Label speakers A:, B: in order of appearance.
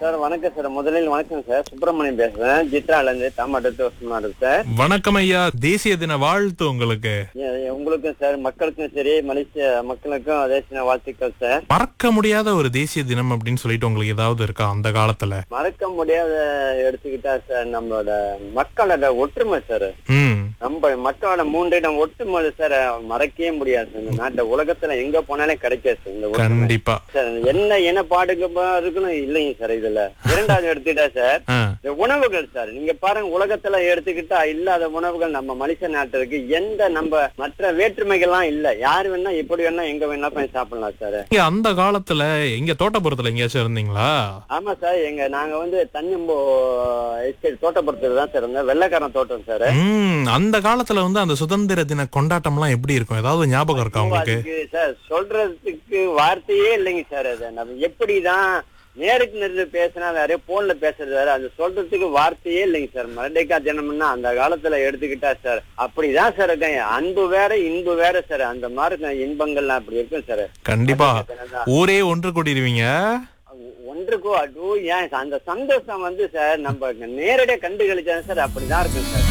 A: Sir வணக்கம் sir முதலில் வணக்கம் சார் சுப்பிரமணியம் பேசுறேன் ஜித்ரால இருந்து தாமாட்டத்து வருஷம் சார்
B: வணக்கம் ஐயா தேசிய தின வாழ்த்து உங்களுக்கு
A: எ- எ- உங்களுக்கும் சார் மக்களுக்கும் சரி மலேசிய மக்களுக்கும் அதே சின்ன வாழ்த்துக்கள் சார்
B: மறக்க முடியாத ஒரு தேசிய தினம் அப்படின்னு சொல்லிட்டு உங்களுக்கு ஏதாவது இருக்கா அந்த காலத்துல
A: மறக்க முடியாத எடுத்துக்கிட்டா சார் நம்மளோட மக்களோட ஒற்றுமை சார்
B: ம்
A: நம்ம மக்களோட மூன்றிடம் ஒற்றுமை சார் மறக்கவே முடியாது சார். இந்த நாட்டுல உலகத்துல எங்க போனாலே கிடைக்காது சார் இந்த ஒற்றுமை
B: கண்டிப்பா
A: சார் என்ன இனப்பாடுக்கு இருக்கணும் இல்லைங்க சார் இதுல இரண்டாவது எடுத்துக்கிட்டா சார்
B: ஆ,
A: இந்த உணவுகள் சார் நீங்க பாருங்க உலகத்துல எடுத்துக்கிட்டா இல்லாத உணவுகள் நம்ம மனுஷ நாட்டிற்கு எந்த நம்ம மற்ற வேற்றுமைகள்லாம் இல்ல யாரு வேணா எப்படி வேணா எங்க வேணா போய் சாப்பிடலாம் சார்
B: நீங்க அந்த காலத்துல எங்க தோட்டப்புறத்துல எங்கேயாச்சும் இருந்தீங்களா
A: ஆமா சார் எங்க நாங்க வந்து தஞ்சம்போ எஸ்டேட் தோட்டப்புறத்துல தான் சார் இருந்தோம் வெள்ளைக்காரன் தோட்டம் சார்
B: ம் அந்த காலத்துல வந்து அந்த சுதந்திர தின கொண்டாட்டம் எல்லாம் எப்படி இருக்கும் ஏதாவது ஞாபகம் இருக்கா உங்களுக்கு
A: அதுக்கு சார் சொல்றதுக்கு வார்த்தையே இல்லைங்க சார் அது நம்ம எப்படிதான் நேருக்கு நேருக்கு பேசினா வேற போன்ல பேசுறது வேற அது சொல்றதுக்கு வார்த்தையே இல்லைங்க சார் மரடைக்கா தினம்னா அந்த காலத்துல எடுத்துக்கிட்டா சார் அப்படிதான் சார் இருக்கேன் அன்பு வேற இன்பு வேற சார் அந்த மாதிரி இருக்கும் இன்பங்கள்லாம் அப்படி இருக்கும் சார்
B: கண்டிப்பா
A: தினம்
B: ஊரே ஒன்று கூடிடுவீங்க
A: ஒன்றுக்கோ அது ஏன் அந்த சந்தோஷம் வந்து சார் நம்ம நேரடியா கண்டு கழிச்சா சார் அப்படிதான் இருக்கும் சார்